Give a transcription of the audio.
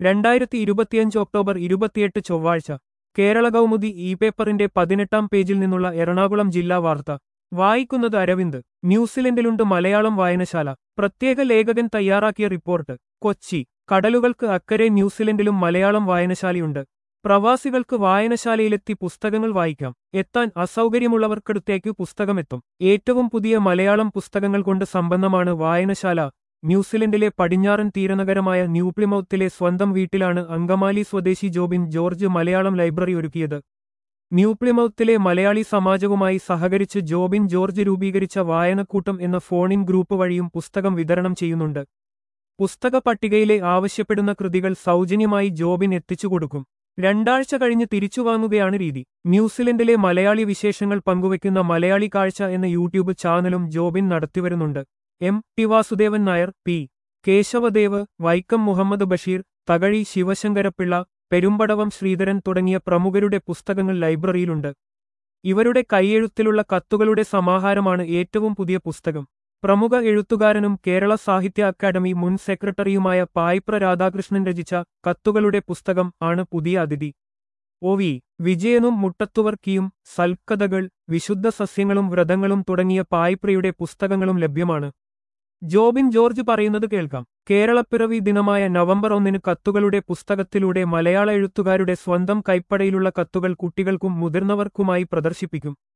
രണ്ടായിരത്തി ഇരുപത്തിയഞ്ച് ഒക്ടോബർ ഇരുപത്തിയെട്ട് ചൊവ്വാഴ്ച കേരള കൗമുദി ഇ പേപ്പറിന്റെ പതിനെട്ടാം പേജിൽ നിന്നുള്ള എറണാകുളം ജില്ലാ വാർത്ത വായിക്കുന്നത് അരവിന്ദ് ന്യൂസിലൻഡിലുണ്ട് മലയാളം വായനശാല പ്രത്യേക ലേഖകൻ തയ്യാറാക്കിയ റിപ്പോർട്ട് കൊച്ചി കടലുകൾക്ക് അക്കരെ ന്യൂസിലൻഡിലും മലയാളം വായനശാലയുണ്ട് പ്രവാസികൾക്ക് വായനശാലയിലെത്തി പുസ്തകങ്ങൾ വായിക്കാം എത്താൻ അസൗകര്യമുള്ളവർക്കടുത്തേക്ക് പുസ്തകമെത്തും ഏറ്റവും പുതിയ മലയാളം പുസ്തകങ്ങൾ കൊണ്ട് സമ്പന്നമാണ് വായനശാല ന്യൂസിലൻഡിലെ പടിഞ്ഞാറൻ തീരനഗരമായ ന്യൂപ്ലിമൌത്തിലെ സ്വന്തം വീട്ടിലാണ് അങ്കമാലി സ്വദേശി ജോബിൻ ജോർജ് മലയാളം ലൈബ്രറി ഒരുക്കിയത് ന്യൂപ്ലിമൌത്തിലെ മലയാളി സമാജവുമായി സഹകരിച്ച് ജോബിൻ ജോർജ് രൂപീകരിച്ച വായനക്കൂട്ടം എന്ന ഫോണിൻ ഗ്രൂപ്പ് വഴിയും പുസ്തകം വിതരണം ചെയ്യുന്നുണ്ട് പുസ്തക പട്ടികയിലെ ആവശ്യപ്പെടുന്ന കൃതികൾ സൗജന്യമായി ജോബിൻ എത്തിച്ചുകൊടുക്കും രണ്ടാഴ്ച കഴിഞ്ഞ് തിരിച്ചുവാങ്ങുകയാണ് രീതി ന്യൂസിലൻഡിലെ മലയാളി വിശേഷങ്ങൾ പങ്കുവയ്ക്കുന്ന മലയാളി കാഴ്ച എന്ന യൂട്യൂബ് ചാനലും ജോബിൻ നടത്തിവരുന്നുണ്ട് M T Vasudevan Nair P Kesavadev Vaikom Muhammad Basheer Thakazhi Sivasankara Pillai Perumbadavam Sreedharan തുടങ്ങിയ പ്രമുഖരുടെ പുസ്തകങ്ങൾ ലൈബ്രറിയിലുണ്ട് ഇവരുടെ കൈയെഴുത്തിലുള്ള കത്തുകളുടെ സമാഹാരമാണ് ഏറ്റവും പുതിയ പുസ്തകം പ്രമുഖ എഴുത്തുകാരനും കേരള സാഹിത്യ അക്കാദമി മുൻ സെക്രട്ടറിയുമായ പായിപ്ര രാധാകൃഷ്ണൻ രചിച്ച കത്തുകളുടെ പുസ്തകം ആണ് പുതിയ അതിഥി ഒ വി വിജയനും മുട്ടത്തുവർക്കിയും സൽക്കഥകൾ വിശുദ്ധ സസ്യങ്ങളും വ്രതങ്ങളും തുടങ്ങിയ പായിപ്രയുടെ പുസ്തകങ്ങളും ലഭ്യമാണ് ജോബിൻ ജോർജ് പറയുന്നത് കേൾക്കാം കേരളപ്പിറവി ദിനമായ നവംബർ ഒന്നിന് കത്തുകളുടെ പുസ്തകത്തിലൂടെ മലയാള എഴുത്തുകാരുടെ സ്വന്തം കൈപ്പടയിലുള്ള കത്തുകൾ കുട്ടികൾക്കും മുതിർന്നവർക്കുമായി പ്രദർശിപ്പിക്കും